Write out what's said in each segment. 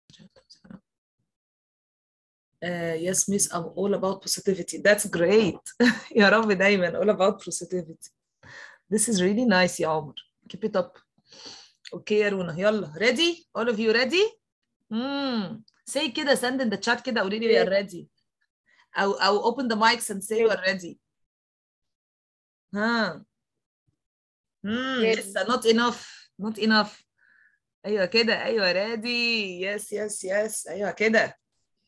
Uh, yes, miss, I'm all about positivity. That's great. يا رب دايما all about positivity. This is really nice يا عمر. Keep it up. اوكي يا رونا يلا ready all of you ready امم say كده send in the chat كده قولي لي we are ready او او open the mics and say you are ready ها امم Ready. لسه not enough not enough ايوه كده ايوه ready yes yes yes ايوه كده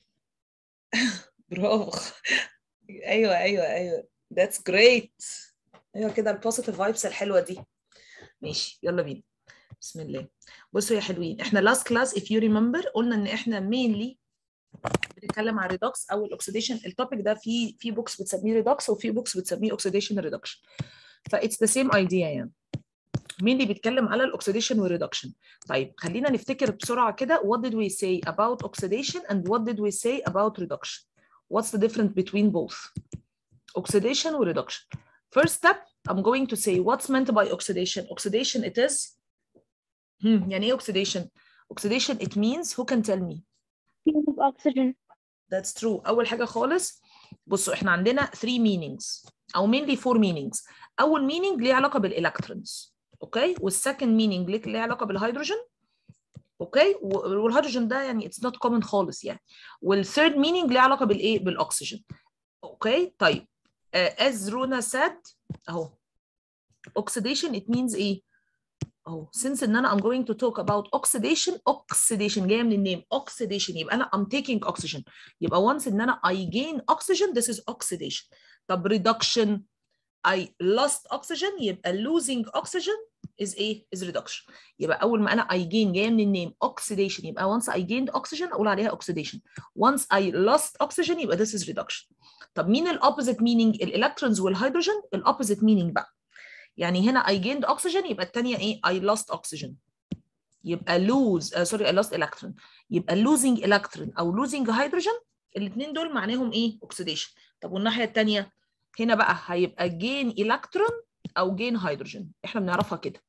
برافو ايوه ايوه ايوه that's great ايوه كده البوزيتيف فايبس الحلوه دي ماشي يلا بينا بسم الله بصوا يا حلوين احنا last class if you remember قلنا ان احنا mainly بنتكلم عن ريدوكس او الاكسيديشن التوبيك ده في في بوكس بتسميه ريدوكس وفي بوكس بتسميه اوكسيديشن ريدكشن فاتس ذا سيم ايديا يعني مين اللي بيتكلم على الاكسيديشن والريدكشن طيب خلينا نفتكر بسرعه كده what did we say about oxidation and what did we say about reduction what's the difference between both oxidation و reduction first step I'm going to say what's meant by oxidation oxidation it is hmm, يعني ايه oxidation oxidation it means who can tell me of oxygen That's true. أول حاجة خالص بصوا إحنا عندنا three meanings أو mainly four meanings. أول meaning ليه علاقة بالإلكترونز أوكي والسكند meaning ليه ليه علاقة بالهيدروجين أوكي و- والهيدروجين ده يعني it's not common خالص يعني والثيرد meaning ليه علاقة بالإيه بالأكسجين أوكي طيب uh, as Runa said أهو oxidation it means إيه اهو since ان انا I'm going to talk about oxidation oxidation جايه من النيم oxidation يبقى انا I'm taking oxygen يبقى once ان انا I gain oxygen this is oxidation طب reduction I lost oxygen يبقى losing oxygen is ايه is reduction يبقى اول ما انا I gain جايه من النيم oxidation يبقى once I gained oxygen اقول عليها oxidation once I lost oxygen يبقى this is reduction طب مين ال opposite meaning الالكترونز والهيدروجين ال opposite meaning بقى يعني هنا I gained oxygen يبقى الثانية إيه؟ I lost oxygen. يبقى lose uh, sorry I lost electron. يبقى losing electron أو losing hydrogen الاثنين دول معناهم إيه؟ oxidation. طب والناحية الثانية هنا بقى هيبقى gain electron أو gain hydrogen. إحنا بنعرفها كده.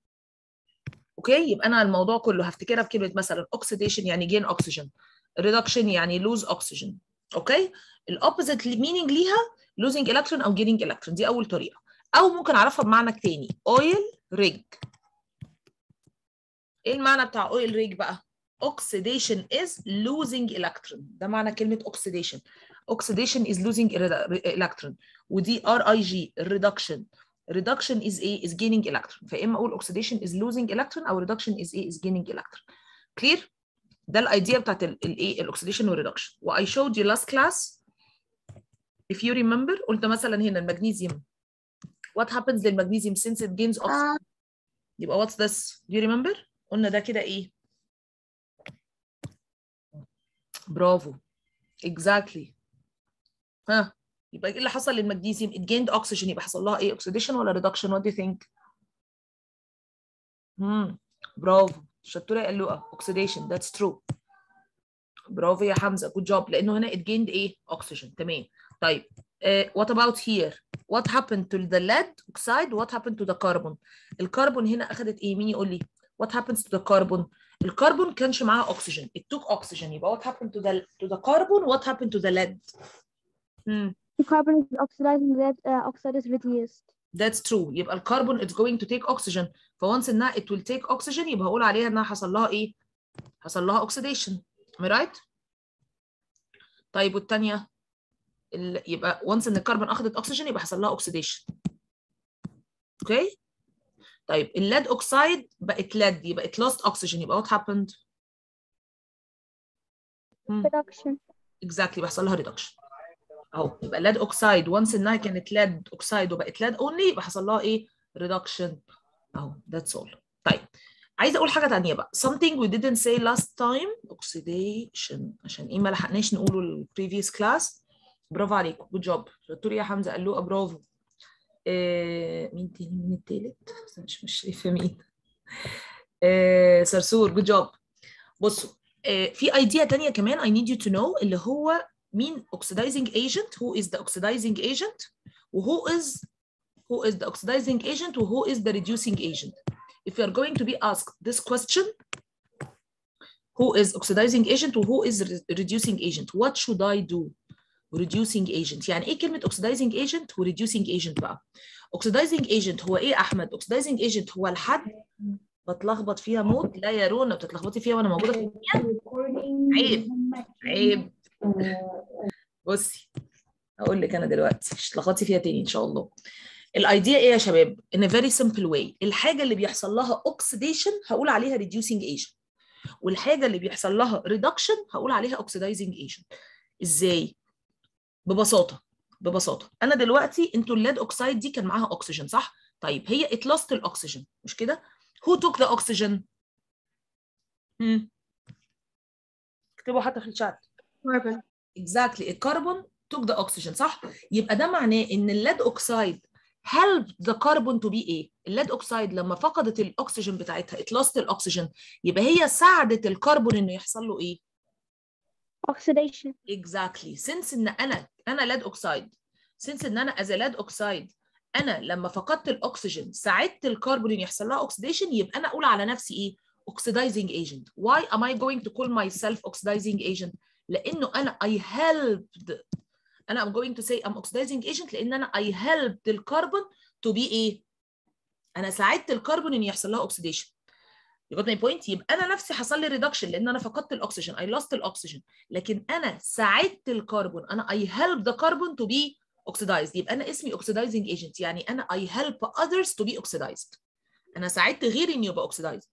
أوكي؟ يبقى أنا الموضوع كله هفتكرها بكلمة مثلا oxidation يعني gain oxygen. reduction يعني lose oxygen. أوكي؟ الopposite meaning ليها losing electron أو gaining electron دي أول طريقة. او ممكن اعرفها بمعنى تاني اويل ريج ايه المعنى بتاع اويل ريج بقى oxidation is losing electron ده معنى كلمه oxidation oxidation is losing electron ودي ار اي جي reduction reduction is ايه is gaining electron فاما اقول oxidation is losing electron او reduction is ايه is gaining electron clear ده الايديا بتاعت الايه الاكسيديشن والريدكشن و I showed you last class if you remember قلت مثلا هنا المغنيسيوم what happens للمغنيسيوم since it gains oxygen يبقى what's this do you remember قلنا ده كده ايه برافو exactly ها يبقى ايه اللي حصل للمغنيسيوم it gained oxygen يبقى حصل لها ايه oxidation ولا reduction what do you think امم برافو شطوره يا قلوقه oxidation that's true برافو يا حمزه good job لانه هنا it gained ايه oxygen تمام طيب uh, what about here what happened to the lead oxide what happened to the carbon الكربون هنا اخذت ايه مين يقول لي what happens to the carbon الكربون كانش معاه oxygen it took oxygen يبقى what happened to the to the carbon what happened to the lead hmm. The carbon is oxidized and that uh, oxide is reduced. that's true يبقى الكربون it's going to take oxygen فونس انها it will take oxygen يبقى هقول عليها انها حصل لها ايه حصل لها oxidation am I right طيب والثانيه ال... يبقى وانس ان الكربون اخذت اكسجين يبقى حصل لها اوكسيديشن اوكي طيب الليد اوكسايد بقت ليد يبقى it lost oxygen يبقى what happened Reduction. exactly بيحصل لها ريدكشن اهو يبقى lead oxide وانس انها كانت lead oxide وبقت lead only يبقى حصل لها ايه ريدكشن اهو that's all طيب عايزه اقول حاجه ثانيه بقى something we didn't say last time oxidation عشان ايه ما لحقناش نقوله ال previous class برافو عليكم جود جوب شطور يا حمزه قلوقه برافو آه مين تاني مين التالت بس مش مش شايفه مين آه صرصور جود جوب بصوا آه في ايديا تانية كمان I need you to know اللي هو مين oxidizing agent who is the oxidizing agent و who is who is the oxidizing agent و who is the reducing agent if you are going to be asked this question who is oxidizing agent و who is reducing agent what should I do reducing agent يعني ايه كلمه oxidizing agent و reducing agent بقى oxidizing agent هو ايه يا احمد oxidizing agent هو الحد بتلخبط فيها موت لا يا رونا بتتلخبطي فيها وانا موجوده في عيب عيب بصي هقول لك انا دلوقتي مش تلخبطي فيها تاني ان شاء الله الايديا ايه يا شباب in a very simple way الحاجه اللي بيحصل لها oxidation هقول عليها reducing agent والحاجه اللي بيحصل لها reduction هقول عليها oxidizing agent ازاي ببساطه ببساطه انا دلوقتي انتوا الليد اوكسايد دي كان معاها اكسجين صح طيب هي اتلست الاكسجين مش كده who took the oxygen هم اكتبوا حتى في الشات carbon exactly الكربون took the oxygen صح يبقى ده معناه ان الليد اوكسايد help the carbon to be ايه الليد اوكسايد لما فقدت الاكسجين بتاعتها اتلست الاكسجين يبقى هي ساعدت الكربون انه يحصل له ايه oxidation exactly since ان انا انا ليد اوكسايد since ان انا as a lead oxide انا لما فقدت الاكسجين ساعدت الكربون ان يحصل لها اوكسيديشن يبقى انا اقول على نفسي ايه oxidizing agent why am I going to call myself oxidizing agent لانه انا I helped انا I'm going to say I'm oxidizing agent لان انا I helped الكربون to be ايه انا ساعدت الكربون ان يحصل لها اوكسيديشن You got my point يبقى انا نفسي حصل لي ريدكشن لان انا فقدت الاكسجين I lost الاكسجين لكن انا ساعدت الكربون انا I help the carbon to be oxidized يبقى انا اسمي oxidizing agent يعني انا I help others to be oxidized انا ساعدت غيري انه يبقى oxidized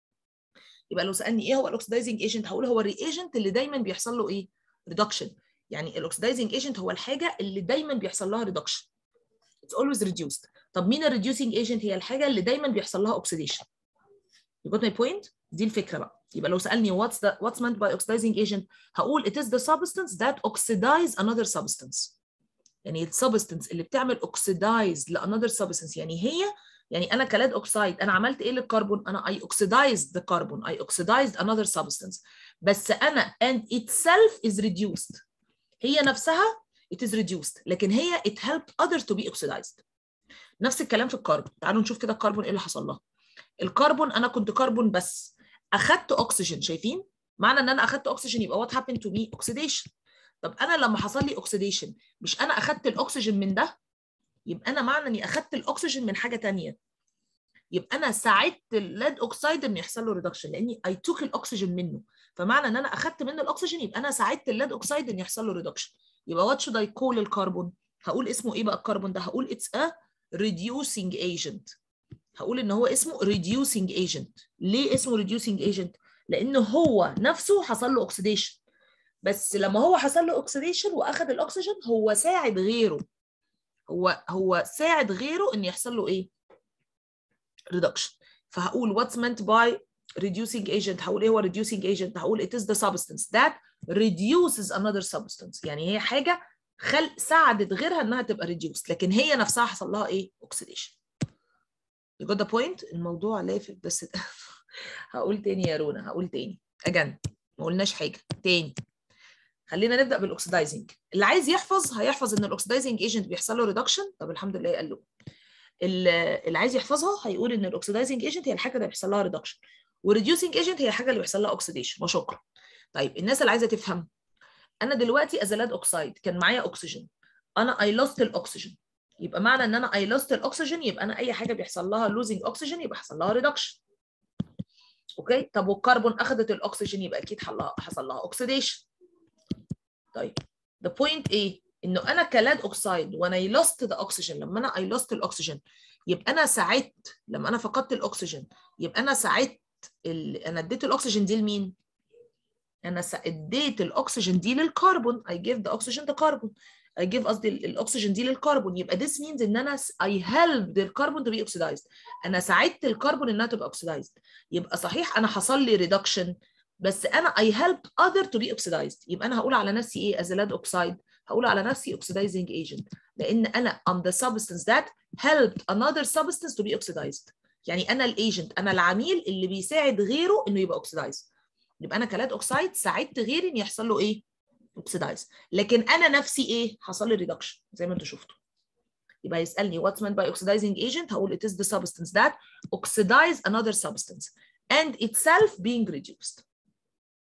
يبقى لو سالني ايه هو الاوكسيدايزنج ايجنت هقول هو الرياجنت اللي دايما بيحصل له ايه ريدكشن يعني الاوكسيدايزنج ايجنت هو الحاجه اللي دايما بيحصل لها ريدكشن اتس اولويز ريديوسد طب مين الريديوسنج ايجنت هي الحاجه اللي دايما بيحصل لها اوكسيديشن You got my point? دي الفكره بقى يبقى لو سالني what's the what's meant by oxidizing agent هقول it is the substance that oxidize another substance يعني السبستنس اللي بتعمل oxidize ل another substance يعني هي يعني انا كلاد اوكسايد انا عملت ايه للكربون انا I oxidized the carbon I oxidized another substance بس انا and itself is reduced هي نفسها it is reduced لكن هي it helped others to be oxidized نفس الكلام في الكربون تعالوا نشوف كده الكربون ايه اللي حصل لها الكربون انا كنت كربون بس اخدت اكسجين شايفين معنى ان انا اخدت اكسجين يبقى what happened to me oxidation طب انا لما حصل لي اوكسيديشن مش انا اخدت الاكسجين من ده يبقى انا معنى اني اخدت الاكسجين من حاجه تانية يبقى انا ساعدت الليد اوكسايد انه يحصل له ريدكشن لاني اي توك الاكسجين منه فمعنى ان انا اخدت منه الاكسجين يبقى انا ساعدت الليد اوكسايد ان يحصل له ريدكشن يبقى وات شود اي كول الكربون هقول اسمه ايه بقى الكربون ده هقول اتس ا reducing agent هقول ان هو اسمه reducing agent ليه اسمه reducing agent لان هو نفسه حصل له اوكسيديشن بس لما هو حصل له اوكسيديشن واخد الاكسجين هو ساعد غيره هو هو ساعد غيره ان يحصل له ايه reduction فهقول what's meant by reducing agent هقول ايه هو reducing agent هقول it is the substance that reduces another substance يعني هي حاجه خل ساعدت غيرها انها تبقى reduced لكن هي نفسها حصل لها ايه oxidation you got the point الموضوع لافت بس هقول تاني يا رونا هقول تاني اجن ما قلناش حاجه تاني خلينا نبدا بالاكسدايزنج اللي عايز يحفظ هيحفظ ان الاكسدايزنج ايجنت بيحصل له ريدكشن طب الحمد لله قال له اللي عايز يحفظها هيقول ان الاكسدايزنج ايجنت هي الحاجه اللي بيحصل لها ريدكشن والريديوسنج ايجنت هي الحاجه اللي بيحصل لها اوكسيديشن وشكرا طيب الناس اللي عايزه تفهم انا دلوقتي ازلاد اوكسايد كان معايا اكسجين انا اي لوست الاكسجين يبقى معنى ان انا اي لوست الاكسجين يبقى انا اي حاجه بيحصل لها لوزنج اكسجين يبقى حصل لها ريدكشن اوكي طب والكربون اخذت الاكسجين يبقى اكيد حصل لها اوكسيديشن طيب the point ايه انه انا كلاد اوكسايد وانا اي لوست ذا اوكسجين لما انا اي لوست الاكسجين يبقى انا ساعدت لما انا فقدت الاكسجين يبقى انا ساعدت ال... انا اديت الاكسجين دي لمين انا اديت الاكسجين دي للكربون I give the oxygen the carbon I give قصدي الاكسجين دي للكربون يبقى this means ان انا I helped الكربون to be oxidized انا ساعدت الكربون انها تبقى oxidized يبقى صحيح انا حصل لي reduction بس انا I help other to be oxidized يبقى انا هقول على نفسي ايه as a lead oxide هقول على نفسي oxidizing agent لان انا I'm the substance that helped another substance to be oxidized يعني انا الايجنت انا العميل اللي بيساعد غيره انه يبقى oxidized يبقى انا كلاد اوكسايد ساعدت غيري ان يحصل له ايه اوكسيدايز لكن انا نفسي ايه حصل لي ريدكشن زي ما انتم شفتوا يبقى يسالني what's meant by oxidizing agent هقول it is the substance that oxidize another substance and itself being reduced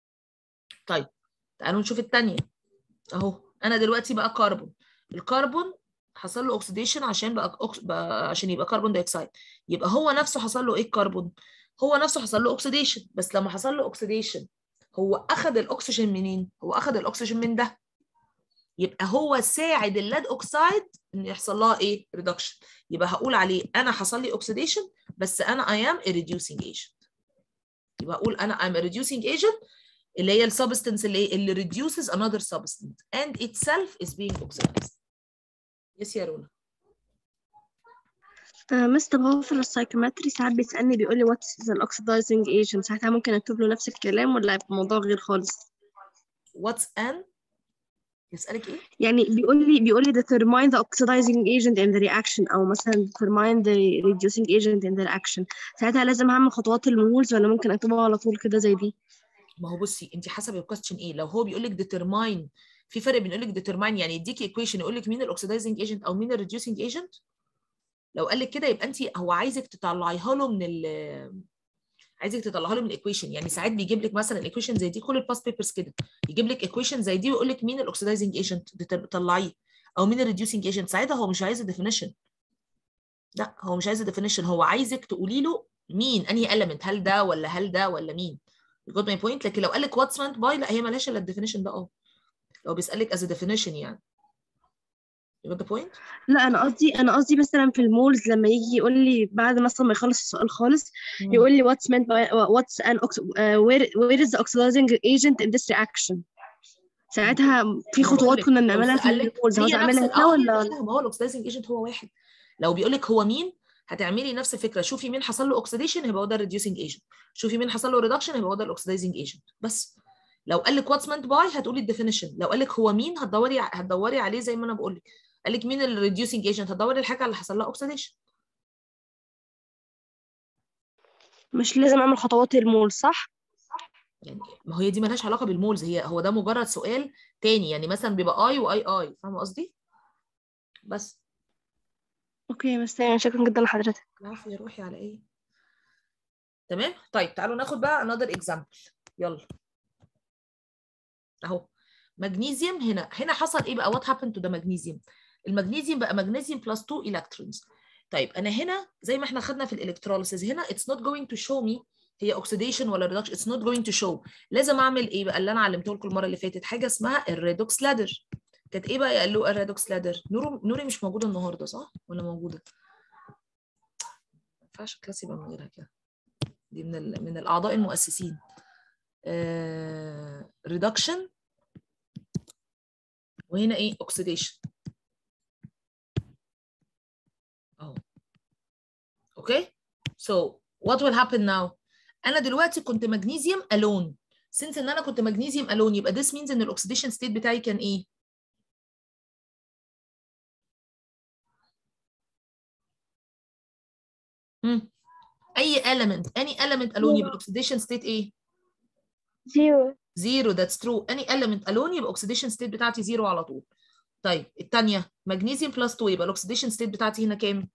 طيب تعالوا نشوف الثانيه اهو انا دلوقتي بقى كربون الكربون حصل له اوكسيديشن عشان بقى, أكس... بقى عشان يبقى كربون دايوكسيد يبقى هو نفسه حصل له ايه الكربون هو نفسه حصل له اوكسيديشن بس لما حصل له اوكسيديشن هو اخذ الاكسجين منين هو اخذ الاكسجين من ده يبقى هو ساعد اللاد اوكسايد ان يحصل لها ايه ريدكشن يبقى هقول عليه انا حصل لي اوكسيديشن بس انا I am a reducing agent يبقى اقول انا I'm a reducing agent اللي هي السبستنس اللي اللي reduces another substance and itself is being oxidized يس يا رونا آه مستر هو في السايكومتري ساعات بيسألني بيقول لي what's the oxidizing agent ساعتها ممكن اكتب له نفس الكلام ولا يبقى الموضوع غير خالص what's an يسألك ايه يعني بيقول لي بيقول لي determine the oxidizing agent in the reaction او مثلا determine the reducing agent in the reaction ساعتها لازم اعمل خطوات المولز ولا ممكن اكتبها على طول كده زي دي ما هو بصي انت حسب الكويستشن ايه لو هو بيقول لك determine في فرق بين يقول لك determine يعني يديكي ايكويشن يقول لك مين الاوكسيدايزنج ايجنت او مين الريديوسنج ايجنت لو قال لك كده يبقى انت هو عايزك تطلعيها له من ال عايزك تطلعها له من الايكويشن يعني ساعات بيجيب لك مثلا ايكويشن زي دي كل الباست بيبرز كده يجيب لك ايكويشن زي دي ويقول لك مين الاوكسيدايزنج ايجنت طلعيه او مين الريديوسنج ايجنت ساعتها هو مش عايز الديفينيشن لا هو مش عايز الديفينيشن هو عايزك تقولي له مين انهي element هل ده ولا هل ده ولا مين you got my point لكن لو قال لك what's meant by لا هي مالهاش الا الديفينيشن ده اه لو بيسالك as a definition يعني you got the point لا انا قصدي انا قصدي مثلا في المولز لما يجي يقول لي بعد مثلا ما يخلص السؤال خالص يقول لي what's meant by what's an ox uh, where where is the oxidizing agent in this reaction ساعتها في أنا خطوات بقولك كنا لو بنعملها في سألك المولز عاوز هي نفس اعملها ال- هنا اه ولا لا ما هو الاوكسيدايزنج ايجنت هو واحد لو بيقول لك هو مين هتعملي نفس الفكره شوفي مين حصل له اوكسيديشن يبقى هو ده الريديوسنج ايجنت شوفي مين حصل له ريدكشن يبقى هو ده الاوكسيدايزنج ايجنت بس لو قال لك واتس meant باي هتقولي الديفينيشن لو قال لك هو مين هتدوري ع- هتدوري عليه زي ما انا بقول لك قال لك مين الريديوسنج ايجنت هتدوري الحاجه اللي حصل لها اوكسيديشن مش لازم اعمل خطوات المولز صح يعني ما هي دي مالهاش علاقه بالمولز هي هو ده مجرد سؤال تاني يعني مثلا بيبقى اي واي اي فاهمه قصدي بس اوكي بس يعني شكرا جدا لحضرتك العفو يا روحي على ايه تمام طيب تعالوا ناخد بقى another example يلا اهو مغنيسيوم هنا هنا حصل ايه بقى what happened to the magnesium المغنيسيوم بقى مغنيسيوم plus 2 electrons طيب انا هنا زي ما احنا خدنا في الالكتروليسيس هنا it's not going to show me هي oxidation ولا reduction it's not going to show لازم اعمل ايه بقى اللي انا علمته لكم المره اللي فاتت حاجه اسمها الريدوكس لادر كانت ايه بقى يا قالوا الريدوكس لادر نورو نوري مش موجوده النهارده صح ولا موجوده ما ينفعش الكلاس يبقى من غيرها كده دي من ال... من الاعضاء المؤسسين ريدكشن وهنا ايه اوكسيديشن اهو اوكي سو وات ويل هابن ناو انا دلوقتي كنت مغنيسيوم الون سنس ان انا كنت مغنيسيوم الون يبقى this means ان الاكسيديشن ستيت بتاعي كان ايه مم. اي element any element alone يبقى الاكسيديشن ستيت ايه zero زيرو that's true any element alone يبقى oxidation state بتاعتي زيرو على طول طيب الثانيه magnesium plus 2 يبقى الاكسيديشن state بتاعتي هنا كام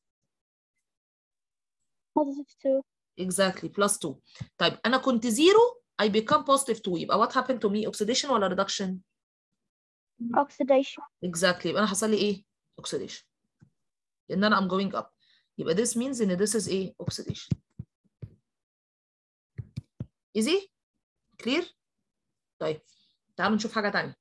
positive two exactly plus 2 طيب انا كنت زيرو I become positive 2 يبقى what happened to me oxidation ولا reduction oxidation exactly يبقى انا حصل لي ايه oxidation لان انا I'm going up يبقى this means ان this is ايه oxidation easy clear طيب تعالوا نشوف حاجه تانية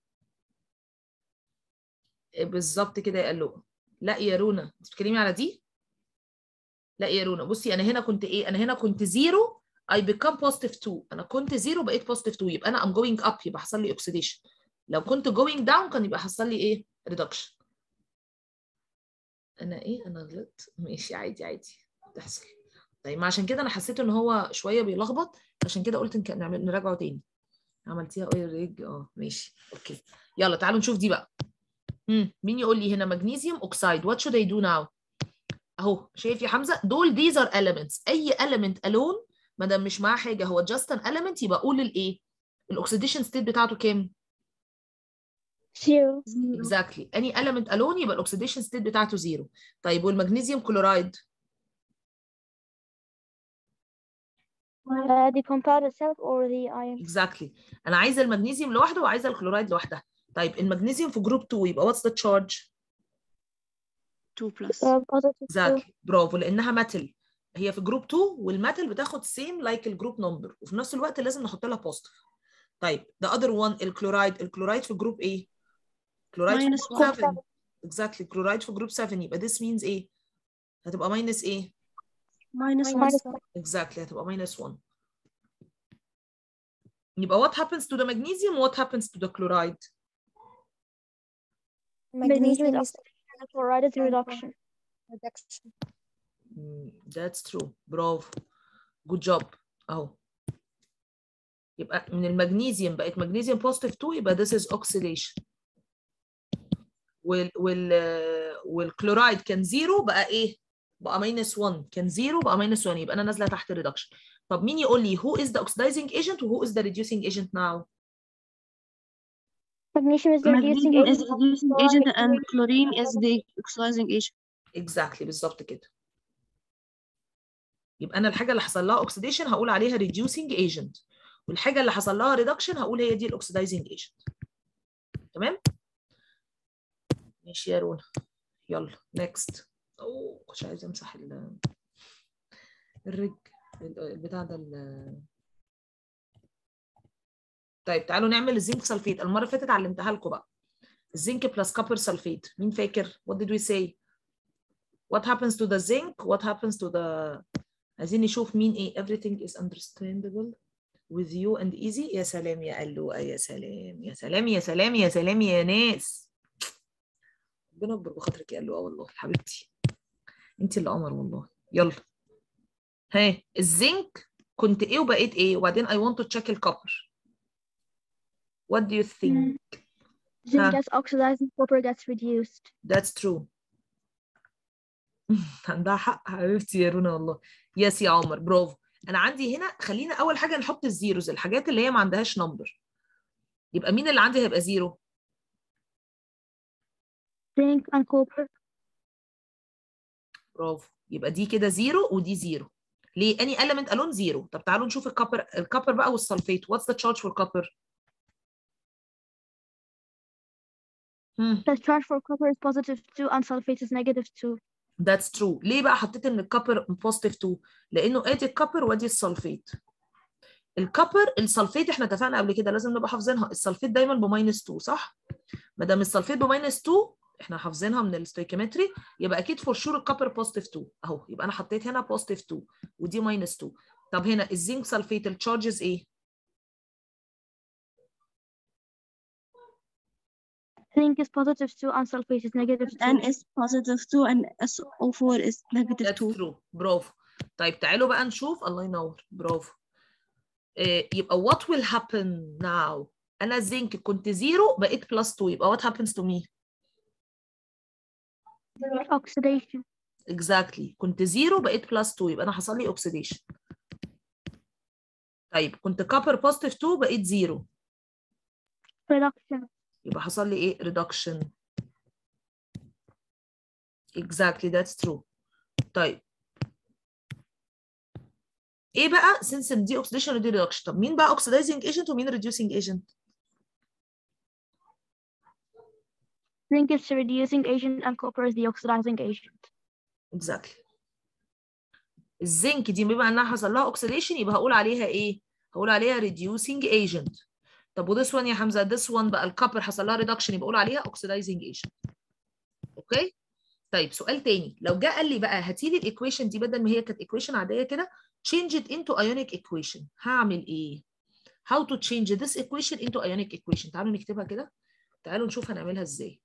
إيه بالظبط كده يا قلوقه لا يا رونا انت بتتكلمي على دي لا يا رونا بصي انا هنا كنت ايه انا هنا كنت زيرو I become positive 2 انا كنت زيرو بقيت positive 2 يبقى انا I'm going up يبقى حصل لي oxidation لو كنت going down كان يبقى حصل لي ايه reduction انا ايه انا غلطت ماشي عادي عادي بتحصل طيب ما عشان كده انا حسيت ان هو شويه بيلخبط عشان كده قلت نك- نعمل نراجعه تاني عملتيها اويل ريج اه ماشي اوكي يلا تعالوا نشوف دي بقى مم. مين يقول لي هنا مغنيسيوم اوكسايد what should I do now اهو شايف يا حمزه دول these are elements اي element alone ما دام مش معاه حاجه هو just an element يبقى قول الايه الاكسيديشن ستيت بتاعته كام zero exactly any element alone يبقى الاكسيديشن ستيت بتاعته زيرو طيب والمغنيسيوم كلورايد Uh, the compound itself or the ion? exactly انا عايزه المغنيسيوم لوحده وعايزه الكلورايد لوحدها طيب المغنيسيوم في جروب 2 يبقى what's the charge 2 plus Uh, positive two. exactly برافو لانها ميتال هي في جروب 2 والميتال بتاخد سيم لايك الجروب نمبر وفي نفس الوقت لازم نحط لها بوزيتيف طيب the other one الكلورايد الكلورايد في جروب ايه كلورايد في Minus جروب one. 7 exactly كلورايد في جروب 7 يبقى this means ايه هتبقى ماينس ايه minus Minus 1 one. exactly هتبقى minus 1 يبقى what happens to the magnesium what happens to the chloride Magnesium is oxidation and chloride is reduction. reduction. Mm, that's true برافو good job اهو يبقى من المغنيسيوم بقت مغنيسيوم بوزيتيف 2 يبقى this is oxidation وال وال والكلورايد كان زيرو بقى ايه؟ بقى ماينس 1 كان زيرو بقى ماينس 1 يبقى انا نازله تحت الريدكشن طب مين يقول لي who is the oxidizing agent و who is the reducing agent now؟ Magnesium is the reducing magnesium is agent. the reducing agent and chlorine is the oxidizing agent exactly بالظبط كده يبقى انا الحاجه اللي حصل لها اوكسيديشن هقول عليها reducing agent والحاجه اللي حصل لها ريدكشن هقول هي دي الاوكسيدايزنج ايجنت تمام ماشي يا رونا يلا نيكست اوه مش عايزه امسح ال الرج البتاع ده ال- طيب تعالوا نعمل الزنك سلفيت المره اللي فاتت علمتها لكم بقى الزنك بلس كوبر سلفيت مين فاكر what did we say what happens to the zinc what happens to the عايزين نشوف مين ايه everything is understandable with you and easy يا سلام يا قلوقة يا سلام يا سلام يا سلام يا سلام يا ناس ربنا يكبر بخاطرك يا قلوقة والله حبيبتي انت اللي قمر والله يلا ها الزنك كنت ايه وبقيت ايه وبعدين I want to check الكوبر what do you think Zinc Huh. gets oxidized and copper gets reduced. That's true. عندها حق حبيبتي يا رونا والله يس يا عمر برافو انا عندي هنا خلينا اول حاجه نحط الزيروز الحاجات اللي هي ما عندهاش نمبر يبقى مين اللي عندي هيبقى زيرو Zinc and copper. برافو يبقى دي كده زيرو ودي زيرو ليه اني element alone زيرو طب تعالوا نشوف الكبر الكبر بقى والسلفيت what's the charge for copper هم The charge for copper is positive 2 and sulfate is negative 2. That's true. ليه بقى حطيت ان الكبر بوزيتيف 2 لانه ادي الكبر وادي السلفيت الكبر السلفيت احنا اتفقنا قبل كده لازم نبقى حافظينها السلفيت دايما بماينس 2 صح ما دام السلفيت بماينس 2 احنا حافظينها من الستويكيومتري يبقى اكيد فور شور الكبر بوزيتيف 2 اهو يبقى انا حطيت هنا بوزيتيف 2 ودي ماينس 2 طب هنا الزنك سلفيت التشارجز ايه Zinc is positive 2 and sulfate is negative 2. N is positive 2 and SO4 is negative That's 2 true برافو طيب تعالوا بقى نشوف الله ينور برافو إيه يبقى what will happen now انا الزنك كنت زيرو بقيت بلس 2 يبقى what happens to me Oxidation. exactly كنت زيرو بقيت بلس 2 يبقى انا حصل لي اوكسيديشن طيب كنت كابر بوزيتيف 2 بقيت زيرو Reduction. يبقى حصل لي ايه reduction exactly that's true طيب ايه بقى since إن دي oxidation ودي reduction طب مين بقى oxidizing agent ومين reducing agent Zinc is the reducing agent and copper is the oxidizing agent. exactly الزنك دي بما انها حصل لها اوكسيديشن يبقى هقول عليها ايه؟ هقول عليها reducing agent طب وذس 1 يا حمزه this one بقى الكبر حصل لها ريدكشن يبقى اقول عليها oxidizing agent اوكي؟ طيب سؤال تاني لو جه قال لي بقى هاتي لي الايكويشن دي بدل ما هي كانت ايكويشن عاديه كده change it into ionic equation هعمل ايه؟ how to change this equation into ionic equation تعالوا نكتبها كده تعالوا نشوف هنعملها ازاي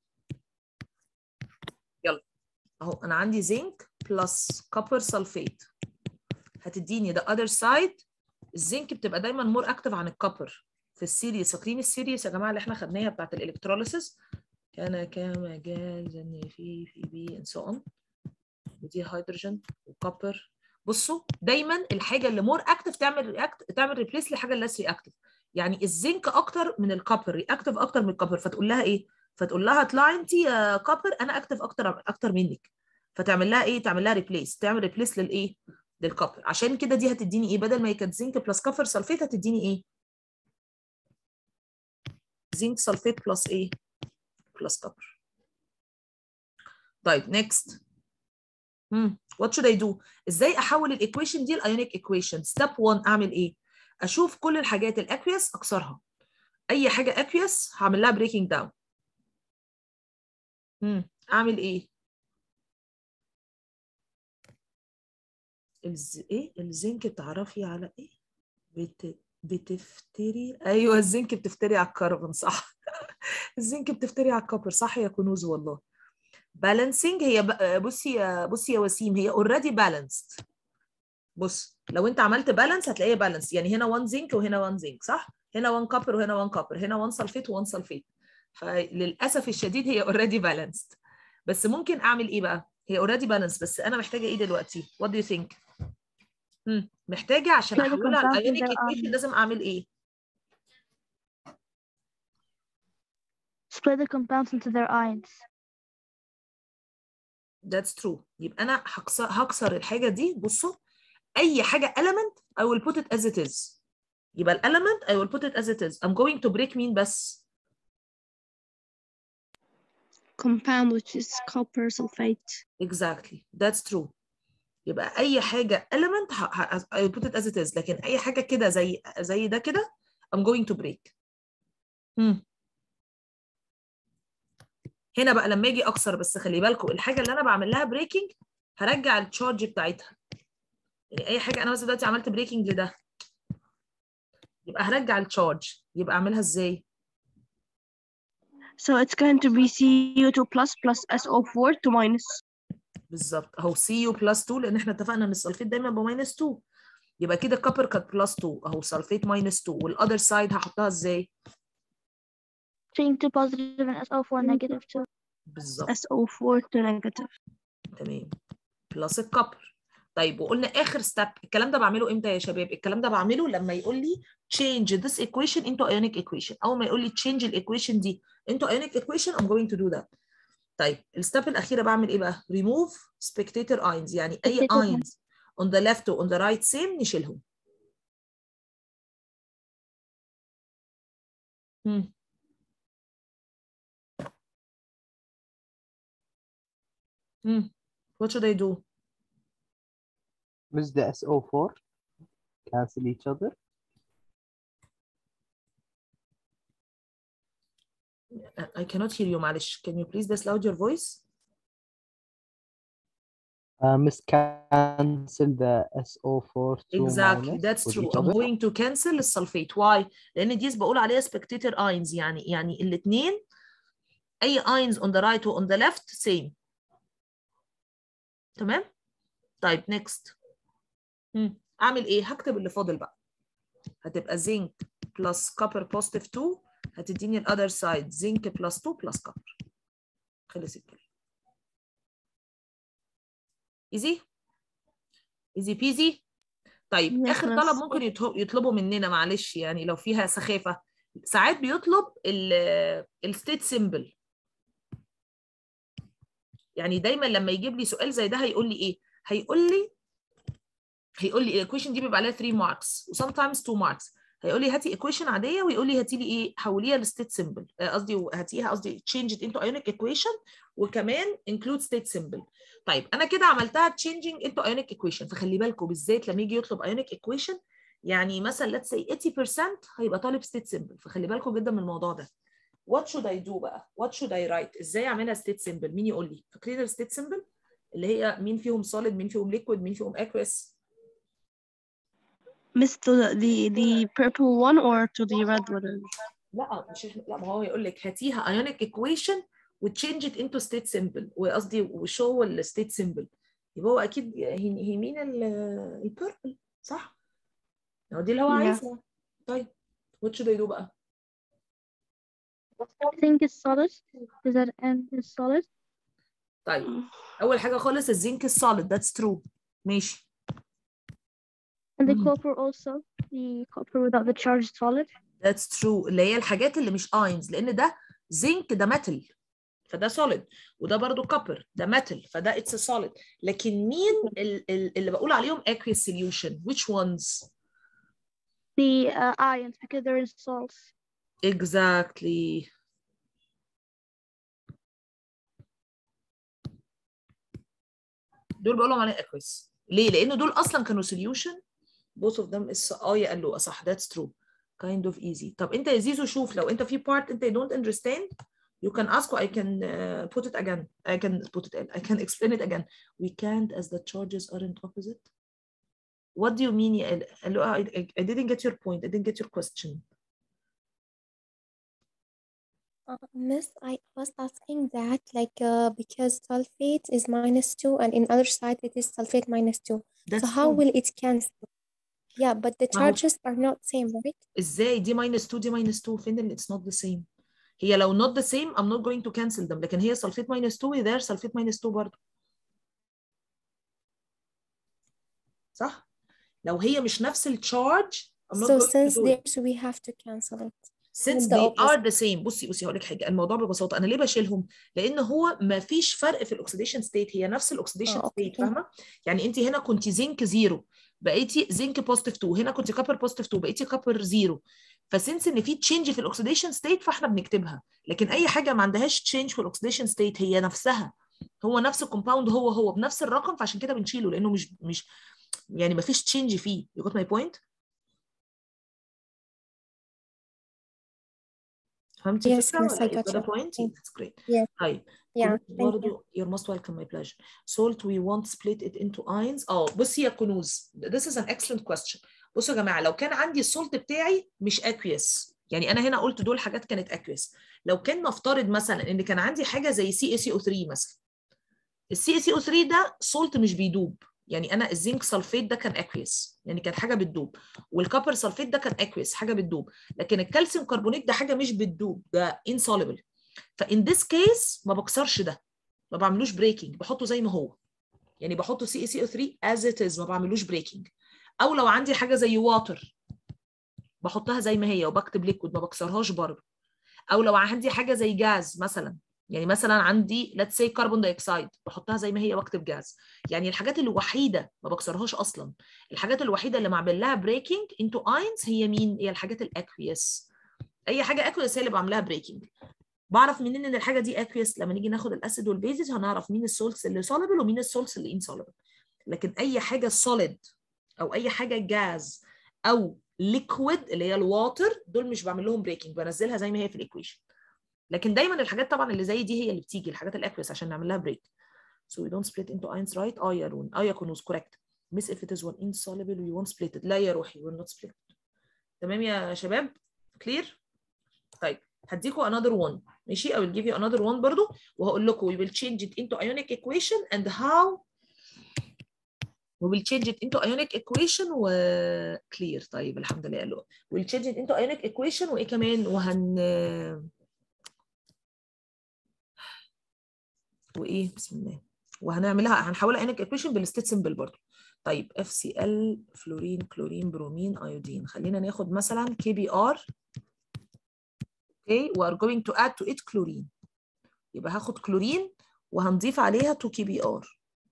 يلا اهو انا عندي زنك بلس كوبر سلفيت هتديني the other side الزنك بتبقى دايما مور اكتف عن الكوبر في السيريس فاكرين السيريس يا جماعه اللي احنا خدناها بتاعت الالكتروليسيس كان كما جاز ان في في بي and so on ودي هيدروجين وكوبر بصوا دايما الحاجه اللي مور اكتف تعمل رياكت تعمل ريبليس لحاجه اللي ليس رياكتف يعني الزنك اكتر من الكوبر رياكتف اكتر من الكوبر فتقول لها ايه فتقول لها اطلعي انت يا كوبر انا اكتف اكتر اكتر منك فتعمل لها ايه تعمل لها ريبليس تعمل ريبليس للايه للكوبر عشان كده دي هتديني ايه بدل ما هي كانت زنك بلس كفر سلفيت هتديني ايه زنك سلفيت بلس ايه بلس كفر طيب نيكست امم وات شود اي دو ازاي احول الايكويشن دي لايونيك ايكويشن ستيب 1 اعمل ايه اشوف كل الحاجات الاكويس اكسرها اي حاجه اكويس هعمل لها بريكنج داون امم اعمل ايه الز... ايه الزنك بتعرفي على ايه بت... بتفتري ايوه الزنك بتفتري على الكربون صح الزنك بتفتري على الكوبر صح يا كنوز والله بالانسنج هي ب... بصي يا بصي يا وسيم هي اوريدي بالانسد بص لو انت عملت بالانس هتلاقيها بالانس يعني هنا 1 زنك وهنا 1 زنك صح هنا 1 كوبر وهنا 1 كوبر هنا 1 سلفيت و1 سلفيت فللاسف الشديد هي اوريدي بالانسد بس ممكن اعمل ايه بقى هي اوريدي بالانس بس انا محتاجه ايه دلوقتي وات دو يو ثينك محتاجه عشان Split the احولها compounds لايونيك into ايكويشن ions. لازم اعمل ايه Split the compounds into their ions. That's true يبقى انا هكسر هكسر الحاجه دي بصوا اي حاجه element I will put it as it is يبقى ال element I will put it as it is I'm going to break مين بس compound which is copper sulfate exactly that's true يبقى اي حاجه element ه- ه- I will put it as it is لكن اي حاجه كده زي زي ده كده I'm going to break هم. هنا بقى لما اجي اكسر بس خلي بالكم الحاجه اللي انا بعمل لها بريكنج هرجع التشارج بتاعتها يعني اي حاجه انا مثلا دلوقتي عملت بريكنج لده يبقى هرجع التشارج يبقى اعملها ازاي so it's going to be Cu2 plus plus SO4 to minus بالظبط اهو سي يو بلس 2 لان احنا اتفقنا ان السلفيت دايما بماينس 2 يبقى كده كابر كانت بلس 2 اهو سلفيت ماينس 2 والاذر سايد هحطها ازاي Change to positive and SO4 negative too. بالظبط SO4 to negative تمام بلس الكبر طيب وقلنا اخر ستيب الكلام ده بعمله امتى يا شباب الكلام ده بعمله لما يقول لي change this equation into ionic equation اول ما يقول لي change الايكويشن دي into ionic equation I'm going to do that طيب الستيب الاخيره بعمل ايه بقى remove spectator ions يعني اي Spectator ions on the left و on the right same نشيلهم هم. هم. what should I do Miss the SO4 cancel each other. I cannot hear you معلش can you please disloud your voice Uh, miss cancel the SO4 to exactly minus that's with true each I'm other. going to cancel السلفيت why لان دي بقول عليها spectator ions يعني يعني الاثنين اي ions on the right و on the left same تمام طيب next هم. اعمل ايه هكتب اللي فاضل بقى هتبقى zinc plus copper positive 2 هتديني ال other side zinc plus 2 plus copper خلص الكلام easy easy peasy طيب Yes, اخر miss. طلب ممكن يطه- يطلبوا مننا معلش يعني لو فيها سخافه ساعات بيطلب الستيت سيمبل يعني دايما لما يجيب لي سؤال زي ده هيقول لي ايه هيقول لي هيقول لي الايكويشن دي بيبقى عليها 3 ماركس و sometimes 2 ماركس هيقول لي هاتي ايكويشن عاديه ويقول لي هاتي لي ايه حوليها لستيت سيمبل قصدي هاتيها قصدي change it into ionic equation وكمان include state symbol طيب انا كده عملتها changing into ionic equation فخلي بالكم بالذات لما يجي يطلب ionic equation يعني مثلا let's say 80% هيبقى طالب state symbol فخلي بالكم جدا من الموضوع ده what should I do بقى what should I write ازاي اعملها state symbol مين يقول لي فاكرين الستيت symbol اللي هي مين فيهم solid مين فيهم liquid مين فيهم aqueous miss to the, the the purple one or to the red one لا مش احنا لا ما هو يقول لك هاتيها ionic equation وتشينج it into state symbol وقصدي وشو الستيت symbol يبقى هو اكيد هي هي مين البيربل صح؟ هو دي اللي هو Yeah. عايزها طيب what should I do بقى؟ Zinc is solid. Is that N is solid? طيب اول حاجه خالص الزنك السوليد ذاتس ترو ماشي And the Mm. copper also. The copper without the charge is solid. ذاتس ترو اللي هي الحاجات اللي مش اينز لان ده زنك ده ميتال فده solid وده برضو copper ده metal فده it's a solid لكن مين ال- ال- اللي بقول عليهم aqueous solution which ones The uh, ions because they're in salts. exactly دول بقولهم عليه aqueous ليه لان دول اصلا كانوا solution both of them is اه قال له صح that's true kind of easy طب انت يا زيزو شوف لو انت في part انت don't understand you can ask I can uh, put it again I can put it in I can explain it again we can't as the charges aren't opposite what do you mean يا قال قال له I, I, I didn't get your point I didn't get your question Uh, Miss, I was asking that like uh, because sulfate is minus two and in other side it is sulfate minus two. that's so how true. will it cancel? Yeah, but the ما هو- charges are not same, right? ازاي دي minus 2 دي minus 2 فين اللي it's not the same هي لو not the same I'm not going to cancel them لكن هي sulfate minus 2 there sulfate minus 2 برضه صح لو هي مش نفس التشارج I'm not So going to since do it. there, so we have to cancel it. since with the they opposite. are the same بصي بصي هقول لك حاجه الموضوع ببساطه انا ليه بشيلهم لان هو ما فيش فرق في الاكسيديشن ستيت هي نفس الاكسيديشن آه، ستيت أوكي. فاهمه يعني انت هنا كنت زنك زيرو بقيتي زنك بوزيتيف 2 هنا كنت كابر بوزيتيف 2 بقيتي كابر زيرو فسنس ان في تشينج في الاكسيديشن ستيت فاحنا بنكتبها لكن اي حاجه ما عندهاش تشينج في الاكسيديشن ستيت هي نفسها هو نفس الكومباوند هو هو بنفس الرقم فعشان كده بنشيله لانه مش مش يعني ما فيش تشينج فيه you got my point فهمتي Yes, الفكره yes, ولا I you got got a your point point. that's great Yes. طيب Yeah, كنوز thank you. برضو you're most welcome my pleasure salt we won't split it into ions اه بصي يا كنوز this is an excellent question بصوا يا جماعه لو كان عندي السولت بتاعي مش aqueous يعني انا هنا قلت دول حاجات كانت aqueous لو كان نفترض مثلا ان كان عندي حاجه زي CaCO3 مثلا السي سي او 3 ده سولت مش بيدوب يعني انا الزنك سلفيت ده كان اكويس يعني كانت حاجه بتدوب والكوبر سلفيت ده كان اكويس حاجه بتدوب لكن الكالسيوم كربونات ده حاجه مش بتدوب ده insoluble فان ذس كيس ما بكسرش ده ما بعملوش بريكنج بحطه زي ما هو يعني بحطه سي سي او 3 از ات از ما بعملوش بريكنج او لو عندي حاجه زي واتر بحطها زي ما هي وبكتب ليكويد ما بكسرهاش برضه او لو عندي حاجه زي جاز مثلا يعني مثلا عندي let's say كربون دايوكسيد بحطها زي ما هي واكتب جاز يعني الحاجات الوحيده ما بكسرهاش اصلا الحاجات الوحيده اللي معمل لها بريكنج انتو اينز هي مين هي الحاجات الاكويس اي حاجه اكويس هي اللي بعملها بريكنج بعرف منين ان الحاجه دي اكويس لما نيجي ناخد الاسيد والبيزز هنعرف مين السولتس اللي سوليبل ومين السولتس اللي انسوليبل لكن اي حاجه سوليد او اي حاجه جاز او ليكويد اللي هي الواتر دول مش بعمل لهم بريكنج بنزلها زي ما هي في الايكويشن لكن دايما الحاجات طبعا اللي زي دي هي اللي بتيجي الحاجات الاكويس عشان نعمل لها بريك so we don't split into ions right اه يا رون اه يا كنوز correct miss if it is one insoluble we won't split it لا يا روحي we will not split it تمام يا شباب clear طيب هديكوا another one ماشي I will give you another one برضو وهقول لكم we will change it into ionic equation and how we will change it into ionic equation و clear طيب الحمد لله قالوا we will change it into ionic equation وايه كمان وهن وايه بسم الله وهنعملها هنحولها ionic equation بالستيت سيمبل برضو طيب FCl فلورين كلورين برومين ايودين خلينا ناخد مثلا KBr اوكي we are going to add to it كلورين يبقى هاخد كلورين وهنضيف عليها 2 KBr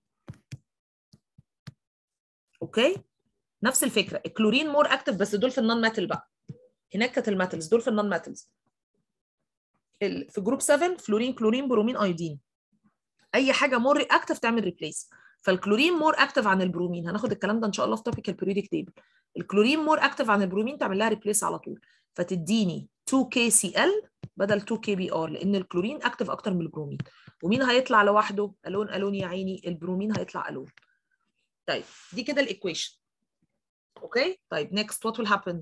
اوكي نفس الفكره الكلورين مور اكتف بس دول في النون ميتال بقى هناك كانت الميتالز دول في النون ميتالز في جروب 7 فلورين كلورين برومين ايودين اي حاجه مور رياكتيف تعمل ريبليس فالكلورين مور اكتف عن البرومين هناخد الكلام ده ان شاء الله في توبيك البريودك تيبل الكلورين مور اكتف عن البرومين تعمل لها ريبليس على طول فتديني 2 كي سي ال بدل 2 كي بي ار لان الكلورين اكتف اكتر من البرومين ومين هيطلع لوحده الون الون يا عيني البرومين هيطلع الون طيب دي كده الايكويشن اوكي طيب next what will happen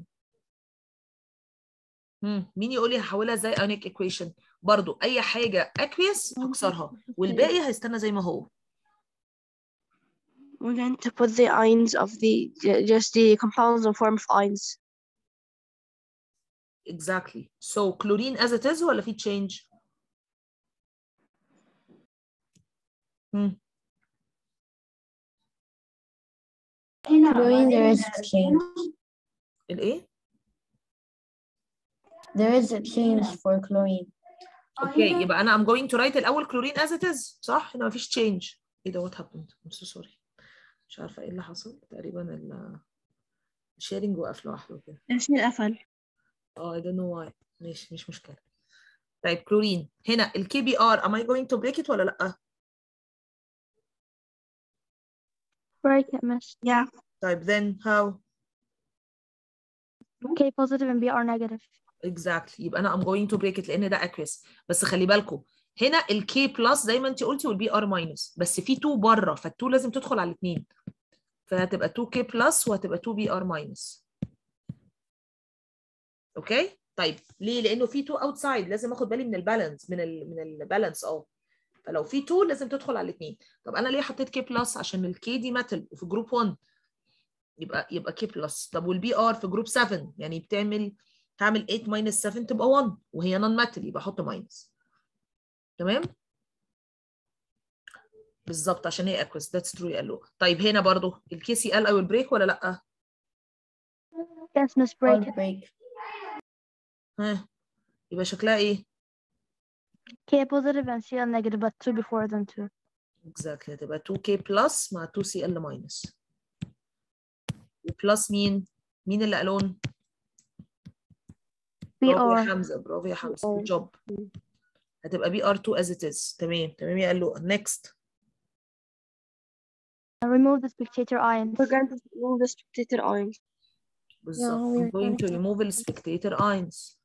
مم. مين يقول لي هحولها ازاي ionic equation برضو اي حاجه aqueous هكسرها والباقي هيستنى زي ما هو We're going to put the ions of the ju- just the compounds in form of ions. exactly so chlorine as it is ولا في change مم. Chlorine, there is a change. الايه There is a change for chlorine. اوكي يبقى انا I'm going to write الاول كلورين as it is صح هنا مفيش change ايه ده what happened I'm so sorry مش عارفه ايه اللي حصل تقريبا ال الشيرنج وقف لوحده كده الشيء قفل اه I don't know why ماشي مش مشكله طيب كلورين هنا الكي بي ار am I going to break it ولا لا Break it, miss. yeah طيب then how K positive and B are negative. exactly يبقى انا I'm going to break it لان ده aqueous بس خلي بالكم هنا الكي بلس زي ما انت قلتي والبي ار ماينس بس في 2 بره فال2 لازم تدخل على الاثنين فهتبقى 2 كي بلس وهتبقى 2 بي ار ماينس اوكي طيب ليه لانه في 2 اوتسايد لازم اخد بالي من البالانس من ال من البالانس اه فلو في 2 لازم تدخل على الاثنين طب انا ليه حطيت كي بلس عشان الكي دي ميتال وفي جروب 1 يبقى يبقى كي بلس طب والبي ار في جروب 7 يعني بتعمل تعمل 8 ماينس 7 تبقى 1 وهي نون ميتال يبقى احط ماينس تمام بالظبط عشان هي اكوس ذاتس ترو قالوا طيب هنا برضو الكي سي ال اي بريك ولا لا Yes, miss. Break it. break. ها يبقى شكلها ايه K positive and Cl negative, but two before them too. اكزاكتلي هتبقى 2k بلس مع 2cl ماينس وبلس مين مين اللي قالون برافو يا BR. حمزه برافو يا حمزه جود جوب هتبقى بي ار 2 as it is تمام تمام يا قالوا next And remove the spectator ions. we're going to remove the spectator ions بالظبط we I'm are going going to to- remove the spectator ions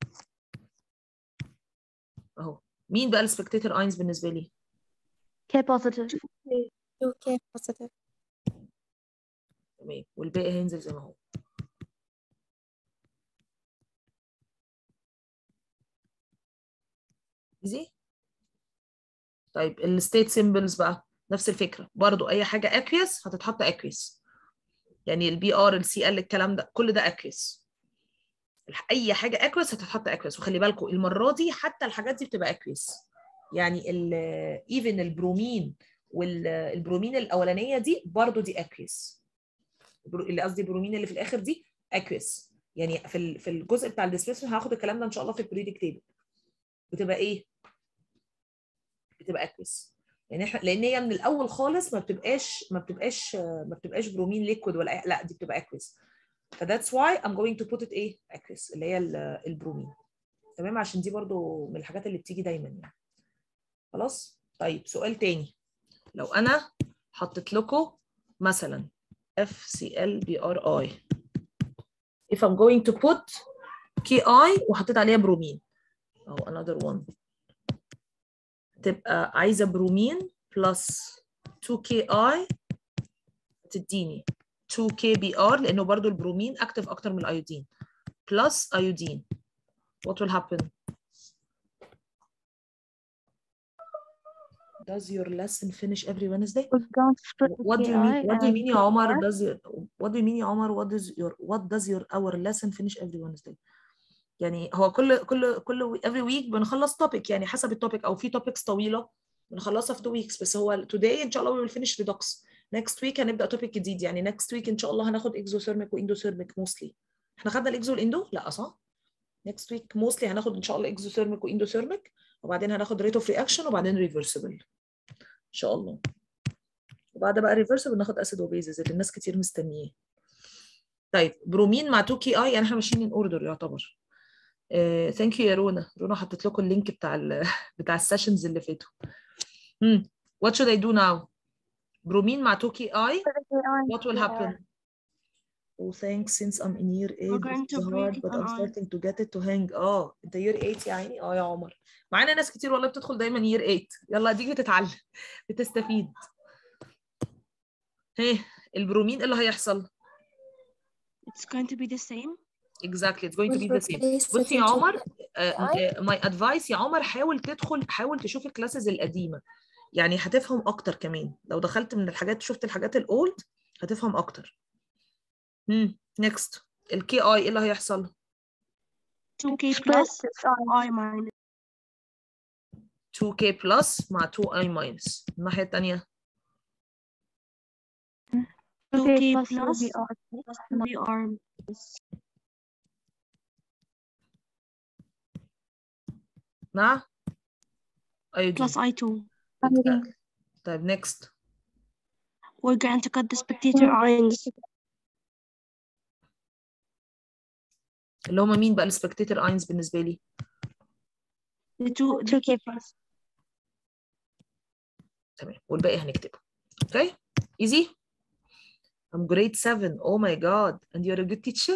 اهو مين بقى السبكتاتور اينز بالنسبه لي K positive. 2K positive. تمام والباقي هينزل زي ما هو ايزي طيب الستيت سيمبلز بقى نفس الفكره برضو اي حاجه اكويس هتتحط اكويس يعني البي ار السي ال الكلام ده كل ده اكويس اي حاجه اكويس هتتحط اكويس وخلي بالكم المره دي حتى الحاجات دي بتبقى اكويس يعني ايفن البرومين والبرومين الاولانيه دي برضو دي اكويس البرو- اللي قصدي البرومين اللي في الاخر دي اكويس يعني في ال- في الجزء بتاع الديسبيسمنت هاخد الكلام ده ان شاء الله في البريدك تيبل بتبقى ايه بتبقى اكويس يعني احنا لان هي من الاول خالص ما بتبقاش ما بتبقاش ما بتبقاش برومين ليكويد ولا أي- لا دي بتبقى اكويس فذاتس واي ام جوينج تو بوت ات ايه اكويس اللي هي ال- البرومين تمام عشان دي برضو من الحاجات اللي بتيجي دايما يعني خلاص طيب سؤال تاني لو انا حطيت لكم مثلا FClBrI if I'm going to put KI وحطيت عليها برومين أو another one تبقى عايزة برومين plus 2KI تديني 2KBr لأنه برضو البرومين أكتف أكتر من الأيودين plus أيودين what will happen does your lesson finish every Wednesday We're going to split the what do you mean KI what do you and mean يا عمر KR. does your what do you mean يا عمر what does your what does your our lesson finish every Wednesday يعني هو كل كل كل every week بنخلص topic يعني حسب التوبيك او في topics طويله بنخلصها في two weeks بس هو today ان شاء الله we will finish redux next week هنبدا topic جديد يعني next week ان شاء الله هناخد exothermic واندوثيرميك mostly احنا خدنا الاكزو والاندو لا صح next week mostly هناخد ان شاء الله exothermic واندوثيرميك وبعدين هناخد rate of reaction وبعدين reversible ان شاء الله وبعد بقى ريفرسبل ناخد اسيد وبيزز اللي الناس كتير مستنياه طيب برومين مع 2 كي اي يعني احنا ماشيين ان اوردر يعتبر ثانك يو يا رونا رونا حطيت لكم اللينك بتاع ال بتاع السيشنز اللي فاتوا امم what should I do now برومين مع 2 كي اي what will happen Oh, thanks. Since I'm in year 8, going this to is break hard, it but on I'm iron. starting to get it to hang. اه انت year 8 يا عيني اه يا عمر. معانا ناس كتير والله بتدخل دايما year 8. يلا اديكي تتعلم بتستفيد. هي البرومين ايه اللي هيحصل؟ it's going to be the same Exactly, it's going to be Will the same. replace it بصي يا into عمر I. ماي ادفايس يا عمر حاول تدخل حاول تشوف الكلاسز القديمه يعني هتفهم اكتر كمان لو دخلت من الحاجات شفت الحاجات الاولد هتفهم اكتر امم نيكست الكي اي ايه اللي هيحصل 2k Split plus its ions. i minus 2k بلس مع 2i ماينس الناحيه الثانيه 2k plus plus UBR. plus 2br مع ايودين plus I2 طيب next we're going to cut the spectator ions اللي هما مين بقى السبكتيتور اينز بالنسبه لي the two two kp's تمام والباقي هنكتبه اوكي easy I'm grade 7 oh my god and you're a good teacher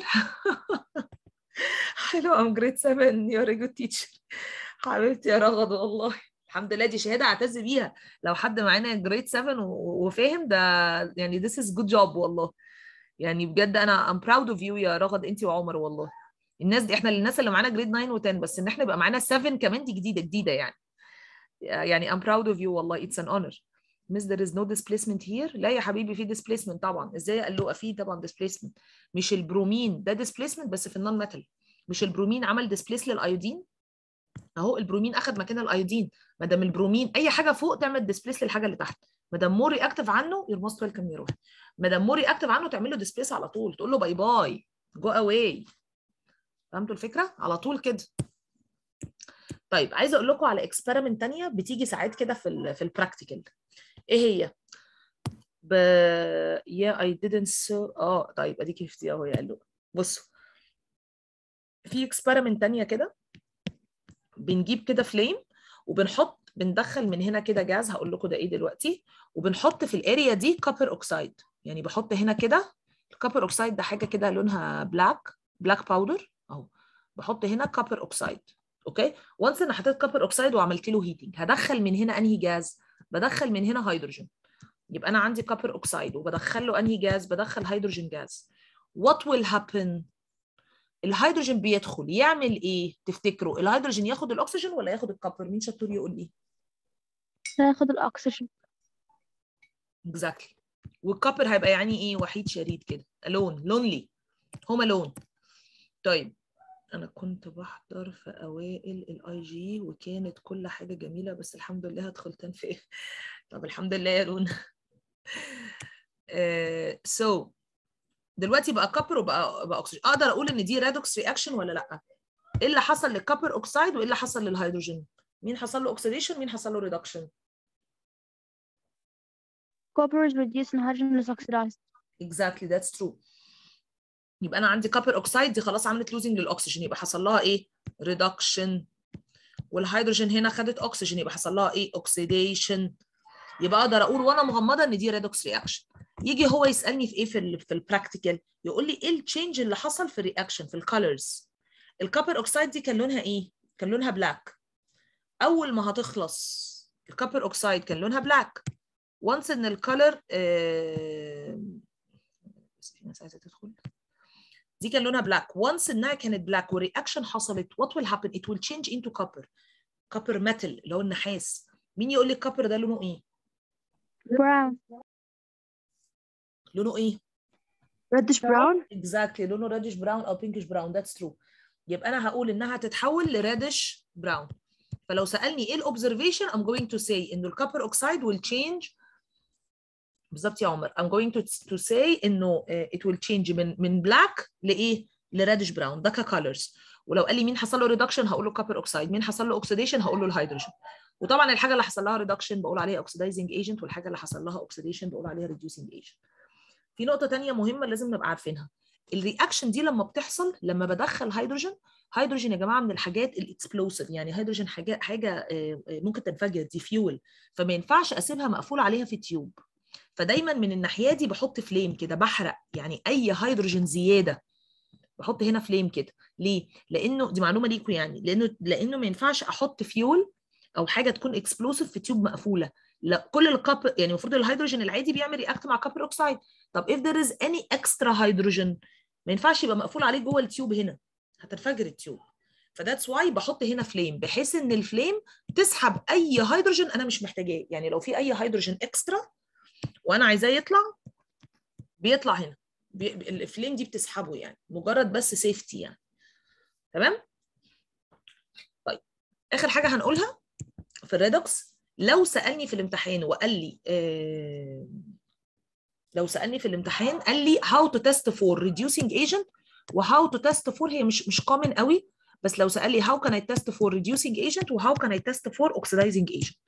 حلو I'm grade 7 you're a good teacher حبيبتي يا رغد والله الحمد لله دي شهاده اعتز بيها لو حد معانا جريد 7 و- وفاهم ده يعني this is good job والله يعني بجد انا I'm proud of you يا رغد انت وعمر والله الناس دي احنا الناس اللي معانا جريد 9 و10 بس ان احنا يبقى معانا 7 كمان دي جديده جديده يعني يعني I'm proud of you والله it's an honor Miss there is no displacement here لا يا حبيبي في displacement طبعا ازاي قال له في طبعا displacement مش البرومين ده displacement بس في النون ميتال مش البرومين عمل ديسبليس للايودين اهو البرومين اخذ مكان الايودين ما دام البرومين اي حاجه فوق تعمل ديسبليس للحاجه اللي تحت ما دام مور رياكتيف عنه يور موست ويلكم يروح ما دام مور رياكتيف عنه تعمل له ديسبليس على طول تقول له باي باي جو اواي فهمتوا الفكره على طول كده طيب عايزه اقول لكم على اكسبيرمنت تانية بتيجي ساعات كده في ال في البراكتيكال ايه هي ب yeah I didn't so اه طيب اديكي شفتي اهو يا قلو بصوا في اكسبيرمنت تانية كده بنجيب كده فليم وبنحط بندخل من هنا كده جاز هقول لكم ده ايه دلوقتي وبنحط في الاريا دي كوبر اوكسايد يعني بحط هنا كده الكوبر اوكسايد ده حاجه كده لونها بلاك بلاك باودر اهو بحط هنا كوبر اوكسايد اوكي وانس انا حطيت كوبر اوكسايد وعملت له هيتنج هدخل من هنا انهي جاز بدخل من هنا هيدروجين يبقى انا عندي كوبر اوكسايد وبدخل له انهي جاز بدخل هيدروجين جاز what will happen الهيدروجين بيدخل يعمل ايه تفتكروا الهيدروجين ياخد الاكسجين ولا ياخد الكوبر مين شطور يقول لي هاخد الأكسجين اكزاكتلي والكوبر هيبقى يعني ايه وحيد شريد كده لون لونلي هما لون طيب انا كنت بحضر في اوائل الاي جي وكانت كل حاجه جميله بس الحمد لله هدخل في طب الحمد لله يا لون سو uh, so, دلوقتي بقى كوبر وبقى بقى اكسجين اقدر اقول ان دي ريدوكس رياكشن ولا لا ايه اللي حصل للكوبر اوكسايد وايه اللي حصل للهيدروجين مين حصل له اوكسيديشن مين حصل له ريدكشن copper is reduced and hydrogen is oxidized exactly that's true يبقى انا عندي كوبر اوكسايد دي خلاص عملت لوزنج للاكسجين يبقى حصل لها ايه ريدكشن والهيدروجين هنا خدت اكسجين يبقى حصل لها ايه اوكسيديشن يبقى اقدر اقول وانا مغمضه ان دي ريدوكس رياكشن يجي هو يسالني في ايه في ال في البراكتيكال يقول لي ايه التشينج اللي حصل في الرياكشن في الكالرز الكوبر اوكسايد دي كان لونها ايه كان لونها بلاك اول ما هتخلص الكوبر اوكسايد كان لونها بلاك وانس ان الكالر بس في ناس عايزه تدخل دي كان لونها بلاك وانس انها كانت بلاك والرياكشن حصلت what will happen it will change into copper copper metal اللي هو النحاس مين يقول لي الكوبر ده لونه ايه brown لونه ايه reddish brown exactly لونه reddish brown او pinkish brown that's true يبقى انا هقول انها تتحول لريدش براون فلو سالني ايه الاوبزرفيشن I'm going to say انه الكوبر اوكسايد will change بالظبط يا عمر I'm going to, to say انه uh, it will change من من black لايه لريدش براون ده ككالرز ولو قال لي مين حصل له ريدكشن هقول له كوبر اوكسايد مين حصل له اوكسيديشن هقول له الهيدروجين وطبعا الحاجه اللي حصل لها ريدكشن بقول عليها اوكسيدايزنج ايجنت والحاجه اللي حصل لها اوكسيديشن بقول عليها ريديوسنج ايجنت في نقطه ثانيه مهمه لازم نبقى عارفينها الرياكشن دي لما بتحصل لما بدخل هيدروجين هيدروجين يا جماعه من الحاجات الاكسبلوسيف يعني هيدروجين حاجه حاجه ممكن تنفجر دي فيول فما ينفعش اسيبها مقفول عليها في تيوب فدايما من الناحيه دي بحط فليم كده بحرق يعني اي هيدروجين زياده بحط هنا فليم كده ليه لانه دي معلومه ليكم يعني لانه لانه ما ينفعش احط فيول او حاجه تكون اكسبلوسيف في تيوب مقفوله لا كل الكاب يعني المفروض الهيدروجين العادي بيعمل رياكت مع كوبر اوكسايد طب if there is any extra hydrogen ما ينفعش يبقى مقفول عليه جوه التيوب هنا هتنفجر التيوب فذاتس واي بحط هنا فليم بحيث ان الفليم تسحب اي هيدروجين انا مش محتاجاه يعني لو في اي هيدروجين اكسترا وانا عايزاه يطلع بيطلع هنا بي... الفليم دي بتسحبه يعني مجرد بس سيفتي يعني تمام طيب اخر حاجه هنقولها في الريدوكس لو سالني في الامتحان وقال لي آه لو سالني في الامتحان قال لي how to test for reducing agent و how to test for هي مش مش common قوي بس لو سال لي how can I test for reducing agent و how can I test for oxidizing agent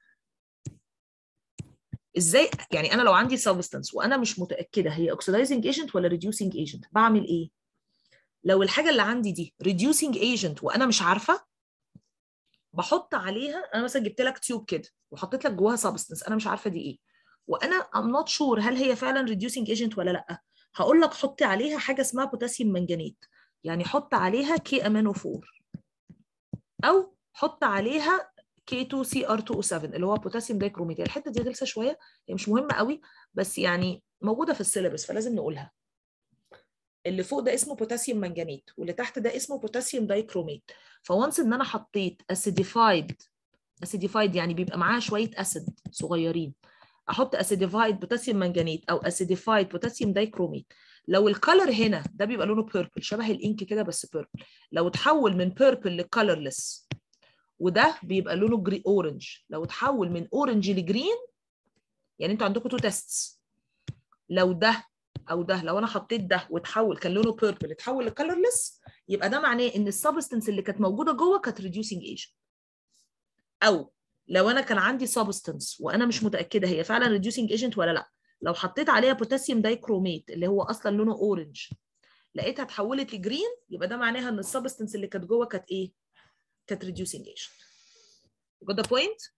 ازاي يعني انا لو عندي substance وانا مش متاكده هي oxidizing agent ولا reducing agent بعمل ايه لو الحاجه اللي عندي دي reducing agent وانا مش عارفه بحط عليها انا مثلا جبت لك تيوب كده وحطيت لك جواها substance انا مش عارفه دي ايه وانا I'm not sure هل هي فعلا reducing agent ولا لا هقول لك حطي عليها حاجه اسمها بوتاسيوم منجنيت يعني حط عليها كي امينو 4 او حط عليها K2CR2O7 اللي هو بوتاسيوم دايكروميت الحته دي غلسه شويه هي مش مهمه قوي بس يعني موجوده في السيلبس فلازم نقولها اللي فوق ده اسمه بوتاسيوم منجنيت واللي تحت ده اسمه بوتاسيوم دايكروميت فوانس ان انا حطيت اسيديفايد اسيديفايد يعني بيبقى معاها شويه اسيد صغيرين احط اسيديفايد بوتاسيوم منجنيت او اسيديفايد بوتاسيوم دايكروميت لو الكالر هنا ده بيبقى لونه بيربل شبه الانك كده بس بيربل لو اتحول من بيربل لكالرلس وده بيبقى لونه جري اورنج لو اتحول من اورنج لجرين يعني انتوا عندكم تو تيستس لو ده او ده لو انا حطيت ده واتحول كان لونه بيربل اتحول لكالرلس يبقى ده معناه ان السبستنس اللي كانت موجوده جوه كانت ريديوسنج ايجنت او لو انا كان عندي سبستنس وانا مش متاكده هي فعلا ريديوسنج ايجنت ولا لا لو حطيت عليها بوتاسيوم دايكروميت اللي هو اصلا لونه اورنج لقيتها اتحولت لجرين يبقى ده معناها ان السبستنس اللي كانت جوه كانت ايه كانت reducing agent. You got the point?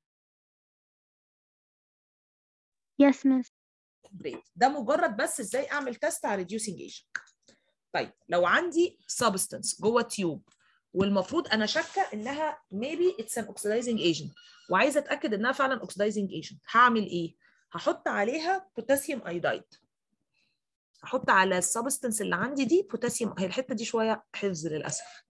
Yes, miss. Great. ده مجرد بس ازاي اعمل تيست على reducing agent. طيب لو عندي substance جوه تيوب والمفروض انا شاكه انها maybe it's an oxidizing agent وعايزه اتاكد انها فعلا oxidizing agent هعمل ايه؟ هحط عليها بوتاسيوم ايودايد. هحط على السبستنس اللي عندي دي بوتاسيوم هي الحته دي شويه حفظ للاسف.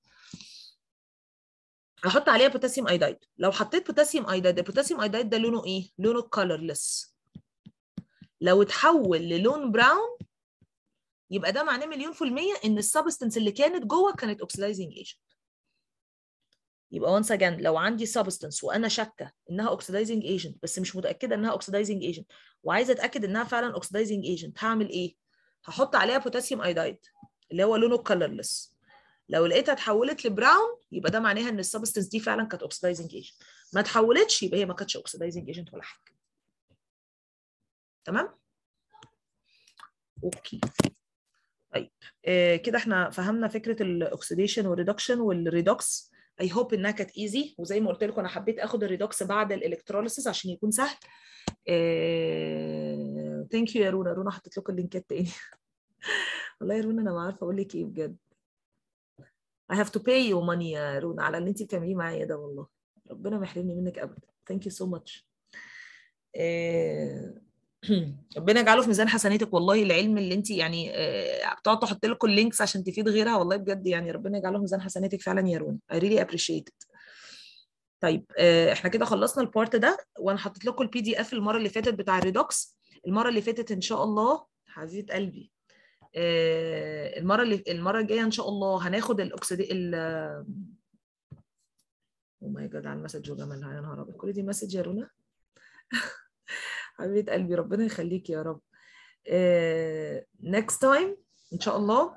هحط عليها بوتاسيوم ايودايد لو حطيت بوتاسيوم ايودايد البوتاسيوم ايودايد ده لونه ايه لونه كولرلس لو اتحول للون براون يبقى ده معناه مليون في المية ان السبستنس اللي كانت جوه كانت اوكسيدايزنج ايجنت يبقى وانس اجين لو عندي سبستنس وانا شاكه انها اوكسيدايزنج ايجنت بس مش متاكده انها اوكسيدايزنج ايجنت وعايزه اتاكد انها فعلا اوكسيدايزنج ايجنت هعمل ايه هحط عليها بوتاسيوم ايودايد اللي هو لونه كولرلس لو لقيتها اتحولت لبراون يبقى ده معناها ان السبستنس دي فعلا كانت اوكسيدايزنج ايجنت ما اتحولتش يبقى هي ما كانتش اوكسيدايزنج ايجنت ولا حاجه تمام اوكي طيب آه كده احنا فهمنا فكره الاكسيديشن والريدكشن والريدوكس اي هوب انها كانت ايزي وزي ما قلت لكم انا حبيت اخد الريدوكس بعد الالكتروليسيس عشان يكون سهل ثانك يو يا رونا رونا حطيت لكم اللينكات تاني والله يا رونا انا ما عارفه اقول لك ايه بجد I have to pay you money يا رونا على اللي انت بتعمليه معايا ده والله ربنا ما يحرمني منك ابدا thank you so much إيه... ربنا يجعله في ميزان حسناتك والله العلم اللي انت يعني إيه... بتقعد تحط لكم اللينكس عشان تفيد غيرها والله بجد يعني ربنا يجعله في ميزان حسناتك فعلا يا رونا I really appreciate it طيب إيه... احنا كده خلصنا البارت ده وانا حطيت لكم البي دي اف المره اللي فاتت بتاع الريدوكس المره اللي فاتت ان شاء الله حبيبه قلبي المره اللي المره الجايه ان شاء الله هناخد الاكسيد ال او ماي جاد على المسج وجمالها يا نهار ابيض كل دي مسج يا رونا حبيبه قلبي ربنا يخليك يا رب نيكست تايم ان شاء الله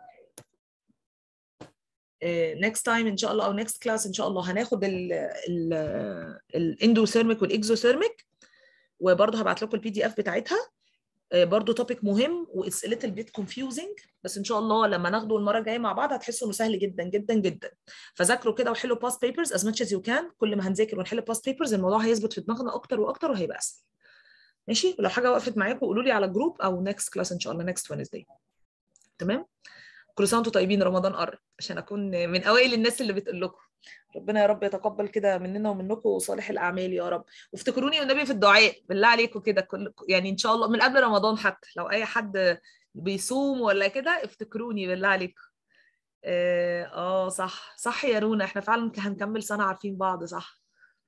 نيكست تايم ان شاء الله او نيكست كلاس ان شاء الله هناخد الاندوثيرميك والاكزوثيرميك وبرضه هبعت لكم البي دي اف بتاعتها برضه توبيك مهم واتس ليتل بيت كونفيوزنج بس ان شاء الله لما ناخده المره الجايه مع بعض هتحسوا انه سهل جدا جدا جدا فذاكروا كده وحلوا باست بيبرز از ماتش از يو كان كل ما هنذاكر ونحل باست بيبرز الموضوع هيثبت في دماغنا اكتر واكتر وهيبقى اسهل ماشي ولو حاجه وقفت معاكم قولوا لي على جروب او نيكست كلاس ان شاء الله نيكست وينزداي تمام كل سنه وانتم طيبين رمضان قرب عشان اكون من اوائل الناس اللي بتقول لكم ربنا يا رب يتقبل كده مننا ومنكم صالح الاعمال يا رب وافتكروني والنبي في الدعاء بالله عليكم كده كل يعني ان شاء الله من قبل رمضان حتى لو اي حد بيصوم ولا كده افتكروني بالله عليكم اه, آه صح صح يا رونا احنا فعلا هنكمل سنه عارفين بعض صح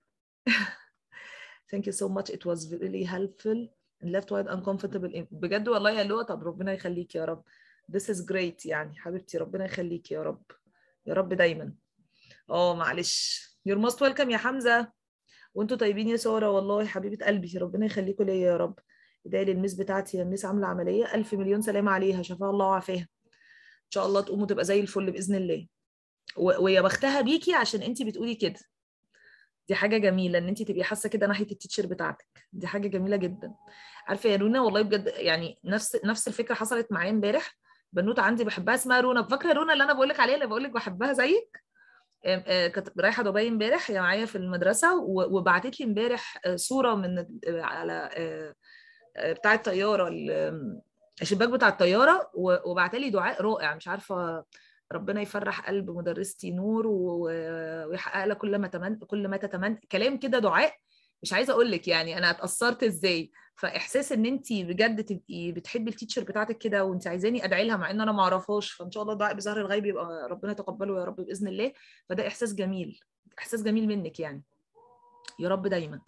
thank you so much it was really helpful and left wide uncomfortable بجد والله يا لؤى طب ربنا يخليك يا رب this is great يعني حبيبتي ربنا يخليك يا رب يا رب دايما اه معلش you're most welcome يا حمزه وانتوا طيبين يا ساره والله حبيبه قلبي ربنا يخليكم ليا يا رب ادعي للميس بتاعتي الميس عامله عمليه الف مليون سلامه عليها شفاها الله وعافاها ان شاء الله تقوم وتبقى زي الفل باذن الله و- ويا بختها بيكي عشان انت بتقولي كده دي حاجه جميله ان انت تبقي حاسه كده ناحيه التيتشر بتاعتك دي حاجه جميله جدا عارفه يا رونا والله بجد يعني نفس نفس الفكره حصلت معايا امبارح بنوته عندي بحبها اسمها رونا فاكره رونا اللي انا بقول لك عليها اللي بقول لك بحبها زيك آم، آه، كانت رايحه دبي امبارح هي معايا في المدرسه و- وبعتت لي امبارح آه، صوره من آه، على آه، آه، بتاع الطياره ال- الشباك بتاع الطياره و- وبعت لي دعاء رائع مش عارفه ربنا يفرح قلب مدرستي نور و- ويحقق لها كل ما تمن كل ما تتمنى كلام كده دعاء مش عايزه اقول لك يعني انا اتاثرت ازاي فاحساس ان انت بجد تبقي بتحبي التيتشر بتاعتك كده وانت عايزاني ادعي لها مع ان انا ما اعرفهاش فان شاء الله دعاء بظهر الغيب يبقى ربنا يتقبله يا رب باذن الله فده احساس جميل احساس جميل منك يعني يا رب دايما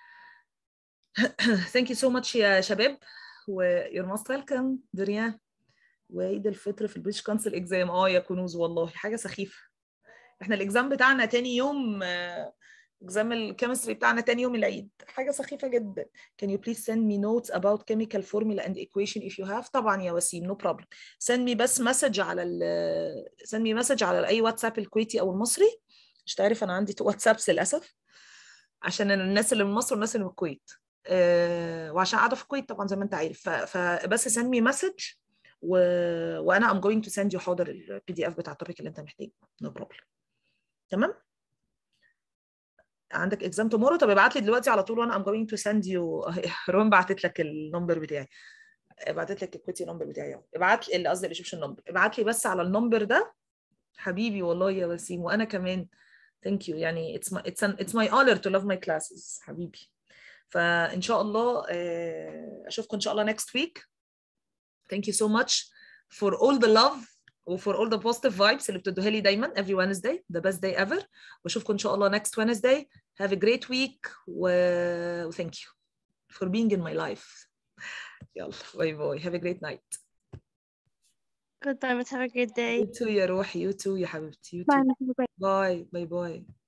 ثانك يو سو ماتش يا شباب ويور موست ويلكم دريان وعيد الفطر في البريتش كونسل اكزام اه يا كنوز والله حاجه سخيفه احنا الاكزام بتاعنا تاني يوم آه، اكزام الكيمستري بتاعنا تاني يوم العيد حاجه سخيفه جدا can you please send me notes about chemical formula and equation if you have طبعا يا وسيم no problem send me بس مسج على ال send me مسج على اي واتساب الكويتي او المصري مش تعرف انا عندي تو واتسابس للاسف عشان الناس اللي من مصر والناس اللي من الكويت أه وعشان قاعده في الكويت طبعا زي ما انت عارف ف- فبس send me مسج و... وانا I'm going to send you حاضر البي دي اف بتاع التوبيك اللي انت محتاجه no problem تمام عندك اكزام تومورو طب ابعت لي دلوقتي على طول وانا I'm going to send you روان بعتت لك النمبر بتاعي بعتت لك الكويتي نمبر بتاعي اهو ابعت لي قصدي الايجيبشن نمبر ابعت لي بس على النمبر ده حبيبي والله يا وسيم وانا كمان ثانك يو يعني it's my it's an, it's my honor to love my classes حبيبي فان شاء الله آه، اشوفكم ان شاء الله next week thank you so much for all the love و for all the positive vibes اللي بتدوها لي دايما every Wednesday the best day ever واشوفكم ان شاء الله next Wednesday have a great week و و thank you for being in my life يلا باي باي have a great night Good time. Have a great day. you too يا روحي you too يا حبيبتي you Bye. too Have a great باي باي باي